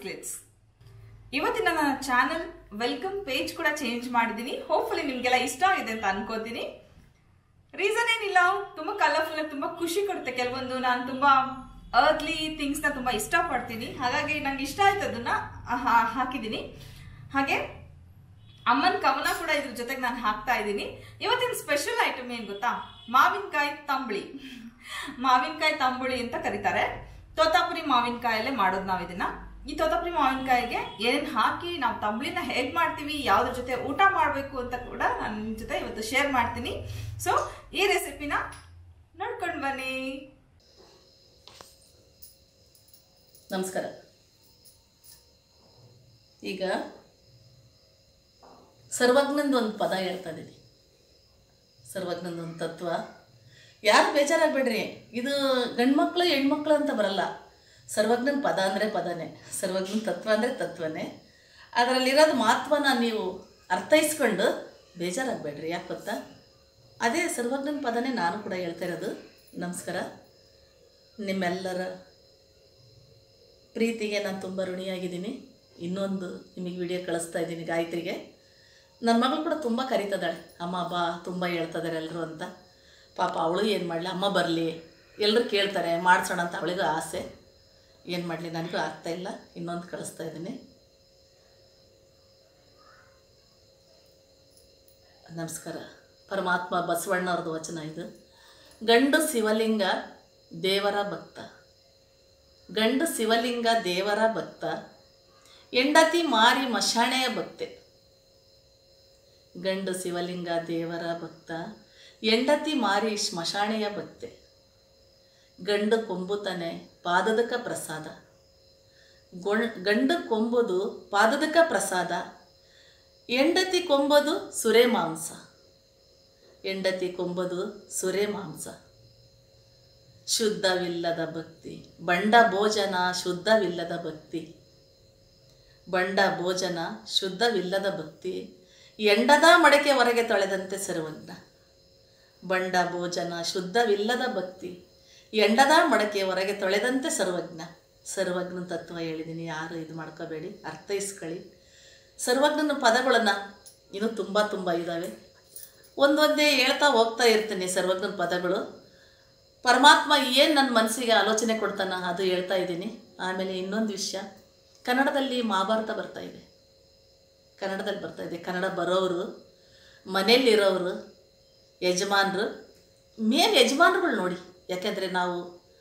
biscuits ಇವತ್ತಿನ ನನ್ನ channel welcome page ಕೂಡ ಚೇಂಜ್ ಮಾಡಿದ್ದೀನಿ ಹೋಪ್ಫುಲಿ ನಿಮ್ಗೆಲ್ಲ ಇಷ್ಟ ಆಗಿದೆ ಅಂತ ಅನ್ಕೋತೀನಿ ರೀಸನ್ ಏನಿಲ್ಲ ತುಂಬಾ ಕಲರ್ಫುಲ್ ಆಗಿ ತುಂಬಾ ಖುಷಿ ಕೊಡುತ್ತೆ ಕೆಲವೊಂದು ನಾನು ತುಂಬಾ ಅರ್ತ್ಲಿ ಥಿಂಗ್ಸ್ ನ ತುಂಬಾ ಇಷ್ಟಪಡ್ತೀನಿ ಹಾಗಾಗಿ ನಂಗೆ ಇಷ್ಟ ಆಯ್ತು ಅದನ್ನ ಹಾ- ಹಾಕಿದ್ದೀನಿ ಹಾಗೆ ಅಮ್ಮನ ಕವನ ಕೂಡ ಇದ್ರ ಜೊತೆಗೆ ನಾನು ಹಾಕ್ತಾ ಇದ್ದೀನಿ ಇವತ್ತಿನ ಸ್ಪೆಷಲ್ ಐಟಮ್ ಏನ್ ಗೊತ್ತಾ ಮಾವಿನಕಾಯಿ ತಂಬಳಿ ಮಾವಿನಕಾಯಿ ತಂಬುಳಿ ಅಂತ ಕರೀತಾರೆ ತೋತಾಪುರಿ ಮಾವಿನಕಾಯಲ್ಲೇ ಮಾಡೋದು ನಾವು ಇದನ್ನ ಈ ತೋತಾಪುರಿ ಮಾವಿನಕಾಯಿಗೆ ಏನೇನ್ ಹಾಕಿ ನಾವು ತಂಬಳಿನ ಹೇಗ್ ಮಾಡ್ತೀವಿ ಯಾವ್ದ್ರ ಜೊತೆ ಊಟ ಮಾಡಬೇಕು ಅಂತ ಕೂಡ ನಾನು ನಿಮ್ ಜೊತೆ ಇವತ್ತು ಶೇರ್ ಮಾಡ್ತೀನಿ ಸೊ ಈ ರೆಸಿಪಿನ ನೋಡ್ಕೊಂಡು ಬನ್ನಿ ನಮಸ್ಕಾರ ಈಗ ಸರ್ವಜ್ಞಂದು ಒಂದು ಪದ ಹೇಳ್ತಾ ಇದ್ದೀನಿ ಸರ್ವಜ್ಞಂದು ಒಂದು ತತ್ವ ಯಾರು ಬೇಜಾರಾಗಬೇಡ್ರಿ ಇದು ಗಂಡ್ಮಕ್ಳು ಹೆಣ್ಮಕ್ಳು ಅಂತ ಬರಲ್ಲ ಸರ್ವಜ್ಞನ ಪದ ಅಂದರೆ ಪದನೇ ಸರ್ವಜ್ಞನ ತತ್ವ ಅಂದರೆ ತತ್ವನೇ ಅದರಲ್ಲಿರೋದು ಮಹತ್ವನ ನೀವು ಅರ್ಥೈಸ್ಕೊಂಡು ಬೇಜಾರಾಗಬೇಡ್ರಿ ಯಾಕೆ ಗೊತ್ತಾ ಅದೇ ಸರ್ವಜ್ಞನ ಪದನೇ ನಾನು ಕೂಡ ಹೇಳ್ತಾ ಇರೋದು ನಮಸ್ಕಾರ ನಿಮ್ಮೆಲ್ಲರ ಪ್ರೀತಿಗೆ ನಾನು ತುಂಬ ಋಣಿಯಾಗಿದ್ದೀನಿ ಇನ್ನೊಂದು ನಿಮಗೆ ವಿಡಿಯೋ ಕಳಿಸ್ತಾ ಇದ್ದೀನಿ ಗಾಯತ್ರಿಗೆ ನನ್ನ ಮಗಳು ಕೂಡ ತುಂಬ ಕರೀತದಾಳೆ ಅಮ್ಮ ಬಾ ತುಂಬ ಹೇಳ್ತಿದ್ದಾರೆ ಎಲ್ಲರೂ ಅಂತ ಪಾಪ ಅವಳು ಏನು ಮಾಡಲಿ ಅಮ್ಮ ಬರಲಿ ಎಲ್ಲರೂ ಕೇಳ್ತಾರೆ ಮಾಡಿಸೋಣ ಅಂತ ಅವಳಿಗೂ ಆಸೆ ಏನು ಮಾಡಲಿ ನನಗೂ ಆಗ್ತಾ ಇಲ್ಲ ಇನ್ನೊಂದು ಕಳಿಸ್ತಾ ಇದ್ದೀನಿ ನಮಸ್ಕಾರ ಪರಮಾತ್ಮ ಬಸವಣ್ಣವ್ರದ್ದು ವಚನ ಇದು ಗಂಡು ಶಿವಲಿಂಗ ದೇವರ ಭಕ್ತ ಗಂಡು ಶಿವಲಿಂಗ ದೇವರ ಭಕ್ತ ಹೆಂಡತಿ ಮಾರಿ ಮಶಾಣೆಯ ಭಕ್ತೆ ಗಂಡು ಶಿವಲಿಂಗ ದೇವರ ಭಕ್ತ ಹೆಂಡತಿ ಮಾರಿ ಸ್ಮಶಾಣೆಯ ಭಕ್ತೆ ಗಂಡು ಕೊಂಬುತಾನೆ ಪಾದದಕ ಪ್ರಸಾದ ಗೊಣ್ ಗಂಡು ಕೊಂಬುದು ಪಾದದಕ ಪ್ರಸಾದ ಹೆಂಡತಿ ಕೊಂಬದು ಸುರೆ ಮಾಂಸ ಹೆಂಡತಿ ಕೊಂಬದು ಸುರೆ ಮಾಂಸ ಶುದ್ಧವಿಲ್ಲದ ಭಕ್ತಿ ಬಂಡ ಭೋಜನ ಶುದ್ಧವಿಲ್ಲದ ಭಕ್ತಿ ಬಂಡ ಭೋಜನ ಶುದ್ಧವಿಲ್ಲದ ಭಕ್ತಿ ಎಂಡದ ಮಡಕೆ ಹೊರಗೆ ತೊಳೆದಂತೆ ಸರ್ವಜ್ಞ ಬಂಡ ಭೋಜನ ಶುದ್ಧವಿಲ್ಲದ ಭಕ್ತಿ ಎಂಡದ ಮಡಕೆ ಹೊರಗೆ ತೊಳೆದಂತೆ ಸರ್ವಜ್ಞ ಸರ್ವಜ್ಞನ ತತ್ವ ಹೇಳಿದ್ದೀನಿ ಯಾರು ಇದು ಮಾಡ್ಕೋಬೇಡಿ ಅರ್ಥೈಸ್ಕೊಳ್ಳಿ ಸರ್ವಜ್ಞನ ಪದಗಳನ್ನು ಇನ್ನೂ ತುಂಬ ತುಂಬ ಇದ್ದಾವೆ ಒಂದೊಂದೇ ಹೇಳ್ತಾ ಹೋಗ್ತಾ ಇರ್ತೀನಿ ಸರ್ವಜ್ಞನ ಪದಗಳು ಪರಮಾತ್ಮ ಏನು ನನ್ನ ಮನಸ್ಸಿಗೆ ಆಲೋಚನೆ ಕೊಡ್ತಾನ ಅದು ಹೇಳ್ತಾ ಇದ್ದೀನಿ ಆಮೇಲೆ ಇನ್ನೊಂದು ವಿಷಯ ಕನ್ನಡದಲ್ಲಿ ಮಹಾಭಾರತ ಬರ್ತಾ ಇದೆ ಕನ್ನಡದಲ್ಲಿ ಬರ್ತಾ ಇದೆ ಕನ್ನಡ ಬರೋರು ಮನೇಲಿರೋರು ಯಜಮಾನರು ಮೇನ್ ಯಜಮಾನ್ರುಗಳು ನೋಡಿ ಯಾಕೆಂದರೆ ನಾವು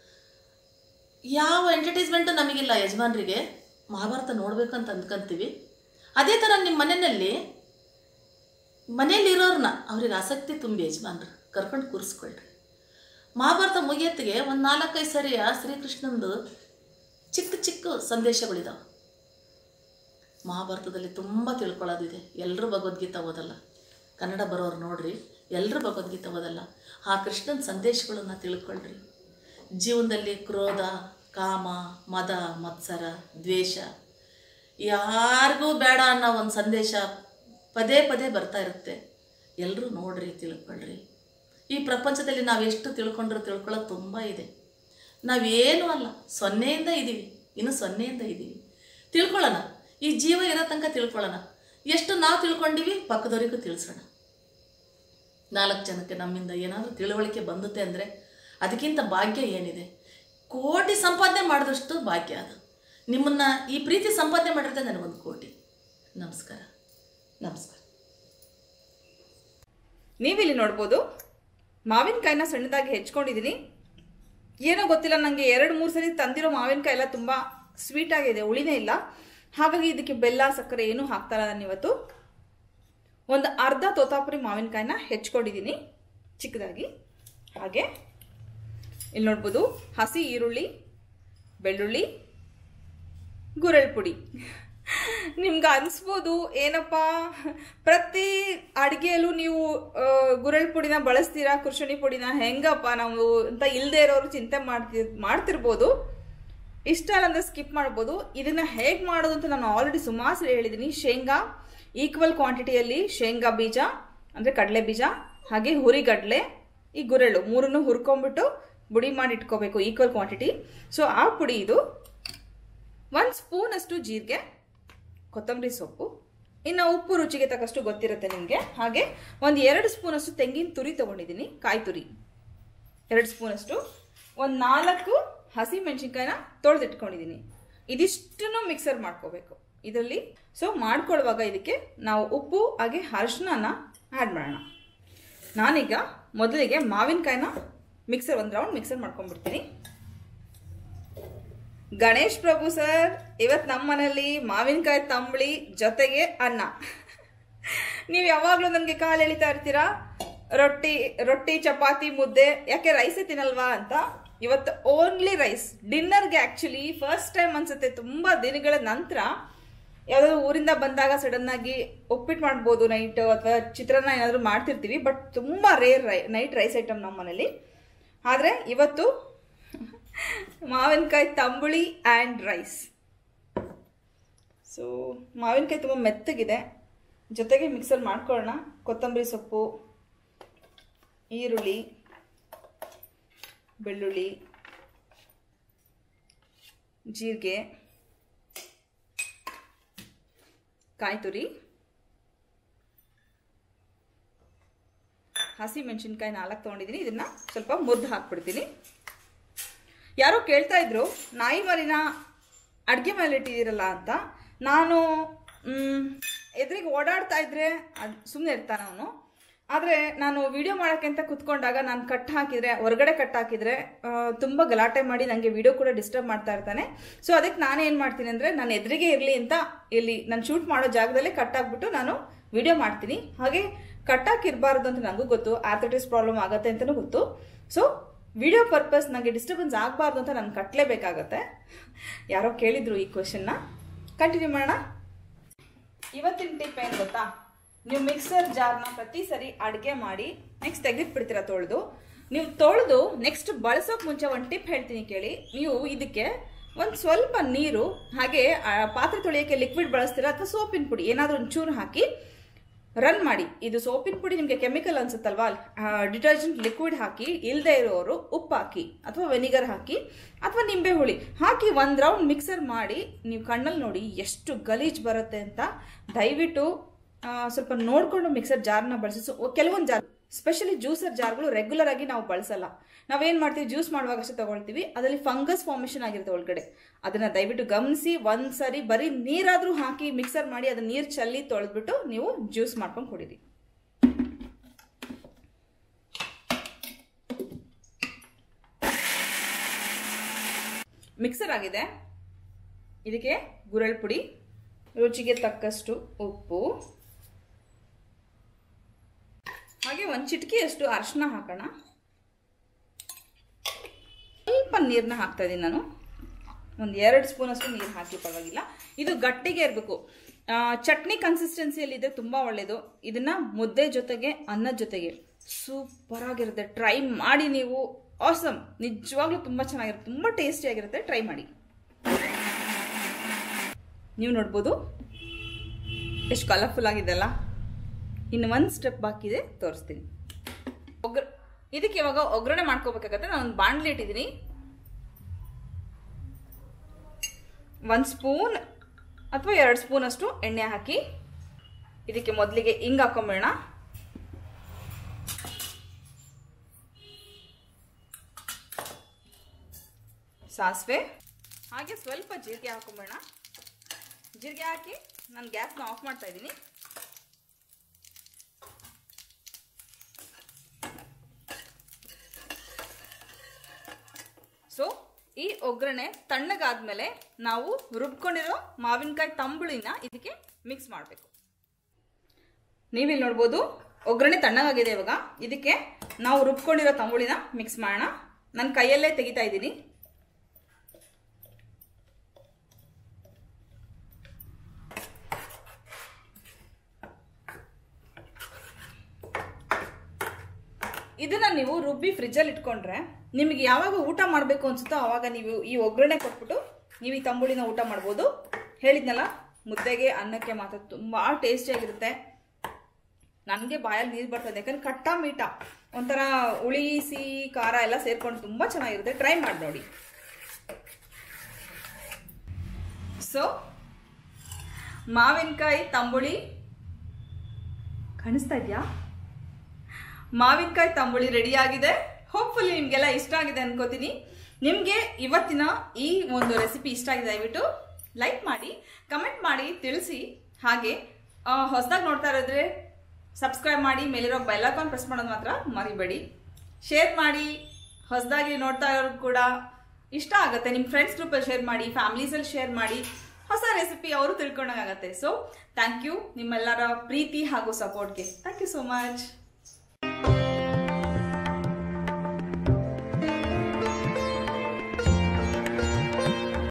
ಯಾವ ಎಂಟರ್ಟೈಸ್ಮೆಂಟು ನಮಗಿಲ್ಲ ಯಜಮಾನರಿಗೆ ಮಹಾಭಾರತ ನೋಡಬೇಕು ಅಂತ ಅಂದ್ಕೊಂತೀವಿ ಅದೇ ಥರ ನಿಮ್ಮ ಮನೆಯಲ್ಲಿ ಮನೇಲಿರೋರನ್ನ ಅವ್ರಿಗೆ ಆಸಕ್ತಿ ತುಂಬಿ ಯಜಮಾನ್ರು ಕರ್ಕೊಂಡು ಕೂರಿಸ್ಕೊಳ್ರಿ ಮಹಾಭಾರತ ಮುಗಿಯತ್ತಿಗೆ ಒಂದು ನಾಲ್ಕೈದು ಸರಿಯ ಶ್ರೀಕೃಷ್ಣಂದು ಚಿಕ್ಕ ಚಿಕ್ಕ ಸಂದೇಶಗಳಿದಾವೆ ಮಹಾಭಾರತದಲ್ಲಿ ತುಂಬ ತಿಳ್ಕೊಳ್ಳೋದಿದೆ ಎಲ್ಲರೂ ಭಗವದ್ಗೀತೆ ಓದಲ್ಲ ಕನ್ನಡ ಬರೋರು ನೋಡ್ರಿ ಎಲ್ಲರೂ ಭಗವದ್ಗೀತೆ ಓದಲ್ಲ ಆ ಕೃಷ್ಣನ ಸಂದೇಶಗಳನ್ನು ತಿಳ್ಕೊಳ್ರಿ ಜೀವನದಲ್ಲಿ ಕ್ರೋಧ ಕಾಮ ಮದ ಮತ್ಸರ ದ್ವೇಷ ಯಾರಿಗೂ ಬೇಡ ಅನ್ನೋ ಒಂದು ಸಂದೇಶ ಪದೇ ಪದೇ ಬರ್ತಾ ಇರುತ್ತೆ ಎಲ್ಲರೂ ನೋಡ್ರಿ ತಿಳ್ಕೊಳ್ರಿ ಈ ಪ್ರಪಂಚದಲ್ಲಿ ನಾವು ಎಷ್ಟು ತಿಳ್ಕೊಂಡ್ರು ತಿಳ್ಕೊಳ್ಳೋದು ತುಂಬ ಇದೆ ನಾವೇನೂ ಅಲ್ಲ ಸೊನ್ನೆಯಿಂದ ಇದ್ದೀವಿ ಇನ್ನು ಸೊನ್ನೆಯಿಂದ ಇದ್ದೀವಿ ತಿಳ್ಕೊಳ್ಳೋಣ ಈ ಜೀವ ಇರೋ ತನಕ ತಿಳ್ಕೊಳ್ಳೋಣ ಎಷ್ಟು ನಾವು ತಿಳ್ಕೊಂಡಿವಿ ಪಕ್ಕದವರಿಗೂ ತಿಳಿಸೋಣ ನಾಲ್ಕು ಜನಕ್ಕೆ ನಮ್ಮಿಂದ ಏನಾದರೂ ತಿಳುವಳಿಕೆ ಬಂದುತ್ತೆ ಅಂದರೆ ಅದಕ್ಕಿಂತ ಭಾಗ್ಯ ಏನಿದೆ ಕೋಟಿ ಸಂಪಾದನೆ ಮಾಡಿದಷ್ಟು ಭಾಗ್ಯ ಅದು ನಿಮ್ಮನ್ನು ಈ ಪ್ರೀತಿ ಸಂಪಾದನೆ ಮಾಡಿರುತ್ತೆ ನನಗೊಂದು ಕೋಟಿ ನಮಸ್ಕಾರ ನಮಸ್ಕಾರ ನೀವಿಲ್ಲಿ ನೋಡ್ಬೋದು ಮಾವಿನಕಾಯಿನ ಸಣ್ಣದಾಗಿ ಹೆಚ್ಕೊಂಡಿದ್ದೀನಿ ಏನೋ ಗೊತ್ತಿಲ್ಲ ನನಗೆ ಎರಡು ಮೂರು ಸರಿ ತಂದಿರೋ ಮಾವಿನಕಾಯಿ ಎಲ್ಲ ತುಂಬ ಸ್ವೀಟ್ ಆಗಿದೆ ಉಳಿನೇ ಇಲ್ಲ ಹಾಗಾಗಿ ಇದಕ್ಕೆ ಬೆಲ್ಲ ಸಕ್ಕರೆ ಏನೂ ಹಾಕ್ತಾರ ನಾನು ಇವತ್ತು ಒಂದು ಅರ್ಧ ತೋತಾಪುರಿ ಮಾವಿನಕಾಯಿನ ಹೆಚ್ಕೊಂಡಿದ್ದೀನಿ ಚಿಕ್ಕದಾಗಿ ಹಾಗೆ ಇಲ್ಲಿ ನೋಡ್ಬೋದು ಹಸಿ ಈರುಳ್ಳಿ ಬೆಳ್ಳುಳ್ಳಿ ಗುರೆಳ್ ಪುಡಿ ನಿಮ್ಗೆ ಅನ್ಸ್ಬೋದು ಏನಪ್ಪ ಪ್ರತಿ ಅಡುಗೆಯಲ್ಲೂ ನೀವು ಆ, ಗುರೆಳ್ ಪುಡಿನ ಬಳಸ್ತೀರಾ ಕುರ್ಶುಣಿ ಪುಡಿನ ಹೆಂಗಪ್ಪ ನಾವು ಅಂತ ಇಲ್ಲದೆ ಇರೋರು ಚಿಂತೆ ಮಾಡ್ತಿ ಮಾಡ್ತಿರ್ಬೋದು ಇಷ್ಟ ಇಲ್ಲ ಅಂದ್ರೆ ಸ್ಕಿಪ್ ಮಾಡ್ಬೋದು ಇದನ್ನ ಹೇಗೆ ಮಾಡೋದು ಅಂತ ನಾನು ಆಲ್ರೆಡಿ ಸುಮಾರು ಸಲ ಹೇಳಿದ್ದೀನಿ ಶೇಂಗಾ ಈಕ್ವಲ್ ಕ್ವಾಂಟಿಟಿಯಲ್ಲಿ ಶೇಂಗಾ ಬೀಜ ಅಂದರೆ ಕಡಲೆ ಬೀಜ ಹಾಗೆ ಹುರಿಗಡಲೆ ಈ ಗುರೆಳು ಮೂರನ್ನು ಹುರ್ಕೊಂಡ್ಬಿಟ್ಟು ಪುಡಿ ಮಾಡಿ ಇಟ್ಕೋಬೇಕು ಈಕ್ವಲ್ ಕ್ವಾಂಟಿಟಿ ಸೊ ಆ ಪುಡಿ ಇದು ಒಂದು ಸ್ಪೂನಷ್ಟು ಜೀರಿಗೆ ಕೊತ್ತಂಬರಿ ಸೊಪ್ಪು ಇನ್ನು ಉಪ್ಪು ರುಚಿಗೆ ತಕ್ಕಷ್ಟು ಗೊತ್ತಿರುತ್ತೆ ನಿಮಗೆ ಹಾಗೆ ಒಂದು ಎರಡು ಸ್ಪೂನಷ್ಟು ತೆಂಗಿನ ತುರಿ ತೊಗೊಂಡಿದ್ದೀನಿ ಕಾಯಿ ತುರಿ ಎರಡು ಸ್ಪೂನಷ್ಟು ಒಂದು ನಾಲ್ಕು ಹಸಿ ಮೆಣಸಿನ್ಕಾಯಿನ ತೊಳೆದಿಟ್ಕೊಂಡಿದ್ದೀನಿ ಇದಿಷ್ಟನ್ನು ಮಿಕ್ಸರ್ ಮಾಡ್ಕೋಬೇಕು ಇದರಲ್ಲಿ ಸೊ ಮಾಡ್ಕೊಳ್ಳುವಾಗ ಇದಕ್ಕೆ ನಾವು ಉಪ್ಪು ಹಾಗೆ ಅರಿಶಿನ ಆ್ಯಡ್ ಮಾಡೋಣ ನಾನೀಗ ಮೊದಲಿಗೆ ಮಾವಿನಕಾಯಿನ ಮಿಕ್ಸರ್ ಒಂದು ರೌಂಡ್ ಮಿಕ್ಸರ್ ಮಾಡ್ಕೊಂಡ್ಬಿಡ್ತೀನಿ ಗಣೇಶ್ ಪ್ರಭು ಸರ್ ಇವತ್ತು ನಮ್ಮ ಮನೇಲಿ ಮಾವಿನಕಾಯಿ ತಂಬಳಿ ಜೊತೆಗೆ ಅನ್ನ ನೀವು ಯಾವಾಗಲೂ ನನಗೆ ಕಾಲು ಎಳಿತಾ ಇರ್ತೀರಾ ರೊಟ್ಟಿ ರೊಟ್ಟಿ ಚಪಾತಿ ಮುದ್ದೆ ಯಾಕೆ ರೈಸೇ ತಿನ್ನಲ್ವಾ ಅಂತ ಇವತ್ತು ಓನ್ಲಿ ರೈಸ್ ಡಿನ್ನರ್ಗೆ ಆ್ಯಕ್ಚುಲಿ ಫಸ್ಟ್ ಟೈಮ್ ಅನ್ಸುತ್ತೆ ತುಂಬ ದಿನಗಳ ನಂತರ ಯಾವುದಾದ್ರು ಊರಿಂದ ಬಂದಾಗ ಸಡನ್ ಆಗಿ ಉಪ್ಪಿಟ್ಟು ಮಾಡ್ಬೋದು ನೈಟ್ ಅಥವಾ ಚಿತ್ರಾನ್ನ ಏನಾದರೂ ಮಾಡ್ತಿರ್ತೀವಿ ಬಟ್ ತುಂಬ ರೇರ್ ರೈ ನೈಟ್ ರೈಸ್ ಐಟಮ್ ನಮ್ಮ ಮನೇಲಿ ಆದರೆ ಇವತ್ತು ಮಾವಿನಕಾಯಿ ತಂಬುಳಿ ಆ್ಯಂಡ್ ರೈಸ್ ಸೊ ಮಾವಿನಕಾಯಿ ತುಂಬ ಮೆತ್ತಗಿದೆ ಜೊತೆಗೆ ಮಿಕ್ಸರ್ ಮಾಡ್ಕೊಳ್ಳೋಣ ಕೊತ್ತಂಬರಿ ಸೊಪ್ಪು ಈರುಳ್ಳಿ ಬೆಳ್ಳುಳ್ಳಿ ಜೀರಿಗೆ ಕಾಯಿ ತುರಿ ಹಸಿ ಮೆಣಸಿನ್ಕಾಯಿ ನಾಲ್ಕು ತೊಗೊಂಡಿದ್ದೀನಿ ಇದನ್ನು ಸ್ವಲ್ಪ ಮುರಿದು ಹಾಕ್ಬಿಡ್ತೀನಿ ಯಾರೋ ಕೇಳ್ತಾ ಇದ್ರು ನಾಯಿ ಮರಿನ ಅಡುಗೆ ಮೇಲೆ ಇಟ್ಟಿದ್ದೀರಲ್ಲ ಅಂತ ನಾನು ಎದುರಿಗೆ ಓಡಾಡ್ತಾ ಇದ್ರೆ ಅದು ಸುಮ್ಮನೆ ಇರ್ತಾನೆ ಅವನು ಆದರೆ ನಾನು ವಿಡಿಯೋ ಮಾಡೋಕ್ಕೆ ಅಂತ ಕುತ್ಕೊಂಡಾಗ ನಾನು ಕಟ್ ಹಾಕಿದರೆ ಹೊರಗಡೆ ಕಟ್ ಹಾಕಿದರೆ ತುಂಬ ಗಲಾಟೆ ಮಾಡಿ ನನಗೆ ವಿಡಿಯೋ ಕೂಡ ಡಿಸ್ಟರ್ಬ್ ಮಾಡ್ತಾ ಇರ್ತಾನೆ ಸೊ ಅದಕ್ಕೆ ನಾನು ಏನು ಮಾಡ್ತೀನಿ ಅಂದರೆ ನಾನು ಎದುರಿಗೆ ಇರಲಿ ಅಂತ ಇಲ್ಲಿ ನಾನು ಶೂಟ್ ಮಾಡೋ ಜಾಗದಲ್ಲೇ ಕಟ್ ಹಾಕ್ಬಿಟ್ಟು ನಾನು ವಿಡಿಯೋ ಮಾಡ್ತೀನಿ ಹಾಗೆ ಕಟ್ ಹಾಕಿರಬಾರ್ದು ಅಂತ ನನಗೂ ಗೊತ್ತು ಆರ್ಥೈಟಿಸ್ ಪ್ರಾಬ್ಲಮ್ ಆಗುತ್ತೆ ಅಂತಲೂ ಗೊತ್ತು ಸೊ ವಿಡಿಯೋ ಪರ್ಪಸ್ ನನಗೆ ಡಿಸ್ಟರ್ಬೆನ್ಸ್ ಆಗಬಾರ್ದು ಅಂತ ನಾನು ಕಟ್ಟಲೇಬೇಕಾಗತ್ತೆ ಯಾರೋ ಕೇಳಿದ್ರು ಈ ಕ್ವಶನ್ನ ಕಂಟಿನ್ಯೂ ಮಾಡೋಣ ಇವತ್ತಿನ ಟಿಪ್ ಏನು ಗೊತ್ತಾ ನೀವು ಮಿಕ್ಸರ್ ಜಾರ್ನ ಪ್ರತಿ ಸರಿ ಅಡುಗೆ ಮಾಡಿ ನೆಕ್ಸ್ಟ್ ತೆಗೆದ್ಬಿಡ್ತೀರಾ ತೊಳೆದು ನೀವು ತೊಳೆದು ನೆಕ್ಸ್ಟ್ ಬಳಸೋಕೆ ಮುಂಚೆ ಒಂದು ಟಿಪ್ ಹೇಳ್ತೀನಿ ಕೇಳಿ ನೀವು ಇದಕ್ಕೆ ಒಂದು ಸ್ವಲ್ಪ ನೀರು ಹಾಗೆ ಆ, ಪಾತ್ರೆ ತೊಳೆಯೋಕ್ಕೆ ಲಿಕ್ವಿಡ್ ಬಳಸ್ತೀರಾ ಅಥವಾ ಸೋಪಿನ ಪುಡಿ ಏನಾದರೂ ಒಂಚೂರು ಹಾಕಿ ರನ್ ಮಾಡಿ ಇದು ಸೋಪಿನ ಪುಡಿ ನಿಮಗೆ ಕೆಮಿಕಲ್ ಅನ್ಸುತ್ತಲ್ವಾ ಡಿಟರ್ಜೆಂಟ್ ಲಿಕ್ವಿಡ್ ಹಾಕಿ ಇಲ್ಲದೆ ಇರೋರು ಉಪ್ಪು ಹಾಕಿ ಅಥವಾ ವೆನಿಗರ್ ಹಾಕಿ ಅಥವಾ ನಿಂಬೆ ಹುಳಿ ಹಾಕಿ ಒಂದು ರೌಂಡ್ ಮಿಕ್ಸರ್ ಮಾಡಿ ನೀವು ಕಣ್ಣಲ್ಲಿ ನೋಡಿ ಎಷ್ಟು ಗಲೀಜ್ ಬರುತ್ತೆ ಅಂತ ದಯವಿಟ್ಟು ಆ, ಸ್ವಲ್ಪ ನೋಡಿಕೊಂಡು ಮಿಕ್ಸರ್ ಜಾರ್ನ ಬಳಸಿ ಸೊ ಕೆಲವೊಂದು ಜಾರ್ ಸ್ಪೆಷಲಿ ಜ್ಯೂಸರ್ ಜಾರ್ಗಳು ರೆಗ್ಯುಲರ್ ಆಗಿ ನಾವು ಬಳಸಲ್ಲ ನಾವೇನು ಮಾಡ್ತೀವಿ ಜ್ಯೂಸ್ ಮಾಡುವಾಗ ಅಷ್ಟೇ ತಗೊಳ್ತೀವಿ ಅದರಲ್ಲಿ ಫಂಗಸ್ ಫಾರ್ಮೇಷನ್ ಆಗಿರುತ್ತೆ ಒಳಗಡೆ ಅದನ್ನ ದಯವಿಟ್ಟು ಗಮನಿಸಿ ಒಂದು ಸರಿ ಬರೀ ನೀರಾದರೂ ಹಾಕಿ ಮಿಕ್ಸರ್ ಮಾಡಿ ಅದನ್ನ ನೀರು ಚಲ್ಲಿ ತೊಳೆದ್ಬಿಟ್ಟು ನೀವು ಜ್ಯೂಸ್ ಮಾಡ್ಕೊಂಡು ಕುಡೀರಿ ಮಿಕ್ಸರ್ ಆಗಿದೆ ಇದಕ್ಕೆ ಗುರಳ್ ಪುಡಿ ರುಚಿಗೆ ತಕ್ಕಷ್ಟು ಉಪ್ಪು ಹಾಗೆ ಒಂದು ಚಿಟಿಕೆಯಷ್ಟು ಅರಿಶಿನ ಹಾಕೋಣ ಸ್ವಲ್ಪ ನೀರನ್ನ ಹಾಕ್ತಾ ಇದ್ದೀನಿ ನಾನು ಒಂದು ಎರಡು ಸ್ಪೂನ್ ಅಷ್ಟು ನೀರು ಹಾಕಿ ಪರವಾಗಿಲ್ಲ ಇದು ಗಟ್ಟಿಗೆ ಇರಬೇಕು ಚಟ್ನಿ ಕನ್ಸಿಸ್ಟೆನ್ಸಿಯಲ್ಲಿದೆ ತುಂಬ ಒಳ್ಳೆಯದು ಇದನ್ನು ಮುದ್ದೆ ಜೊತೆಗೆ ಅನ್ನದ ಜೊತೆಗೆ ಸೂಪರ್ ಆಗಿರುತ್ತೆ ಟ್ರೈ ಮಾಡಿ ನೀವು ಆಸಮ್ ನಿಜವಾಗ್ಲೂ ತುಂಬ ಚೆನ್ನಾಗಿರುತ್ತೆ ತುಂಬ ಟೇಸ್ಟಿಯಾಗಿರುತ್ತೆ ಟ್ರೈ ಮಾಡಿ ನೀವು ನೋಡ್ಬೋದು ಎಷ್ಟು ಕಲರ್ಫುಲ್ ಆಗಿದೆಲ್ಲ ಇನ್ನು ಒಂದು ಸ್ಟೆಪ್ ಬಾಕಿದೆ ತೋರಿಸ್ತೀನಿ ಒಗ್ರ ಇದಕ್ಕೆ ಇವಾಗ ಒಗ್ಗರಣೆ ಮಾಡ್ಕೋಬೇಕಾಗತ್ತೆ ನಾನು ಒಂದು ಬಾಣಲಿ ಇಟ್ಟಿದ್ದೀನಿ ಒಂದು ಸ್ಪೂನ್ ಅಥವಾ ಎರಡು ಸ್ಪೂನ್ ಅಷ್ಟು ಎಣ್ಣೆ ಹಾಕಿ ಇದಕ್ಕೆ ಮೊದಲಿಗೆ ಹಿಂಗೆ ಹಾಕೊಂಬೇಡ ಸಾಸಿವೆ ಹಾಗೆ ಸ್ವಲ್ಪ ಜೀರಿಗೆ ಹಾಕೊಂಬೇಡ ಜೀರಿಗೆ ಹಾಕಿ ನಾನು ಗ್ಯಾಸ್ನ ಆಫ್ ಮಾಡ್ತಾ ಇದ್ದೀನಿ ಸೊ ಈ ಒಗ್ಗರಣೆ ತಣ್ಣಗಾದ್ಮೇಲೆ ನಾವು ರುಬ್ಕೊಂಡಿರೋ ಮಾವಿನಕಾಯಿ ತಂಬುಳಿನ ಇದಕ್ಕೆ ಮಿಕ್ಸ್ ಮಾಡಬೇಕು ನೀವಿಲ್ಲಿ ನೋಡ್ಬೋದು ಒಗ್ಗರಣೆ ತಣ್ಣಗಾಗಿದೆ ಇವಾಗ ಇದಕ್ಕೆ ನಾವು ರುಬ್ಕೊಂಡಿರೋ ತಂಬುಳಿನ ಮಿಕ್ಸ್ ಮಾಡೋಣ ನನ್ನ ಕೈಯಲ್ಲೇ ತೆಗಿತಾ ಇದ್ದೀನಿ ಇದನ್ನ ನೀವು ರುಬ್ಬಿ ಫ್ರಿಜ್ಜಲ್ಲಿ ಇಟ್ಕೊಂಡ್ರೆ ನಿಮಗೆ ಯಾವಾಗ ಊಟ ಮಾಡಬೇಕು ಅನ್ಸುತ್ತೋ ಆವಾಗ ನೀವು ಈ ಒಗ್ಗರಣೆ ಕೊಟ್ಬಿಟ್ಟು ನೀವು ಈ ತಂಬುಳಿನ ಊಟ ಮಾಡ್ಬೋದು ಹೇಳಿದ್ನಲ್ಲ ಮುದ್ದೆಗೆ ಅನ್ನಕ್ಕೆ ಮಾತ್ರ ತುಂಬ ಟೇಸ್ಟಿಯಾಗಿರುತ್ತೆ ನನಗೆ ಬಾಯಲ್ಲಿ ನೀರು ಬರ್ತದೆ ಯಾಕಂದ್ರೆ ಕಟ್ಟ ಮೀಟ ಒಂಥರ ಹುಳಿ ಸಿಹಿ ಖಾರ ಎಲ್ಲ ಸೇರ್ಕೊಂಡು ತುಂಬ ಚೆನ್ನಾಗಿರುತ್ತೆ ಟ್ರೈ ಮಾಡಿ ನೋಡಿ ಸೊ ಮಾವಿನಕಾಯಿ ತಂಬುಳಿ ಕಾಣಿಸ್ತಾ ಇದೆಯಾ ಮಾವಿನಕಾಯಿ ತಂಬುಳಿ ರೆಡಿ ಆಗಿದೆ ಹೋಪ್ಫುಲಿ ನಿಮಗೆಲ್ಲ ಇಷ್ಟ ಆಗಿದೆ ಅನ್ಕೋತೀನಿ ನಿಮಗೆ ಇವತ್ತಿನ ಈ ಒಂದು ರೆಸಿಪಿ ಇಷ್ಟ ಆಗಿದೆ ದಯವಿಟ್ಟು ಲೈಕ್ ಮಾಡಿ ಕಮೆಂಟ್ ಮಾಡಿ ತಿಳಿಸಿ ಹಾಗೆ ಹೊಸದಾಗಿ ನೋಡ್ತಾ ಇರೋದ್ರೆ ಸಬ್ಸ್ಕ್ರೈಬ್ ಮಾಡಿ ಮೇಲಿರೋ ಬೆಲ್ಲೈಕಾನ್ ಪ್ರೆಸ್ ಮಾಡೋದು ಮಾತ್ರ ಮರಿಬೇಡಿ ಶೇರ್ ಮಾಡಿ ಹೊಸದಾಗಿ ನೋಡ್ತಾ ಇರೋರು ಕೂಡ ಇಷ್ಟ ಆಗುತ್ತೆ ನಿಮ್ಮ ಫ್ರೆಂಡ್ಸ್ ಗ್ರೂಪಲ್ಲಿ ಶೇರ್ ಮಾಡಿ ಫ್ಯಾಮಿಲೀಸಲ್ಲಿ ಶೇರ್ ಮಾಡಿ ಹೊಸ ರೆಸಿಪಿ ಅವರು ತಿಳ್ಕೊಂಡಾಗತ್ತೆ ಸೊ ಥ್ಯಾಂಕ್ ಯು ನಿಮ್ಮೆಲ್ಲರ ಪ್ರೀತಿ ಹಾಗೂ ಸಪೋರ್ಟ್ಗೆ ಥ್ಯಾಂಕ್ ಯು ಸೋ ಮಚ್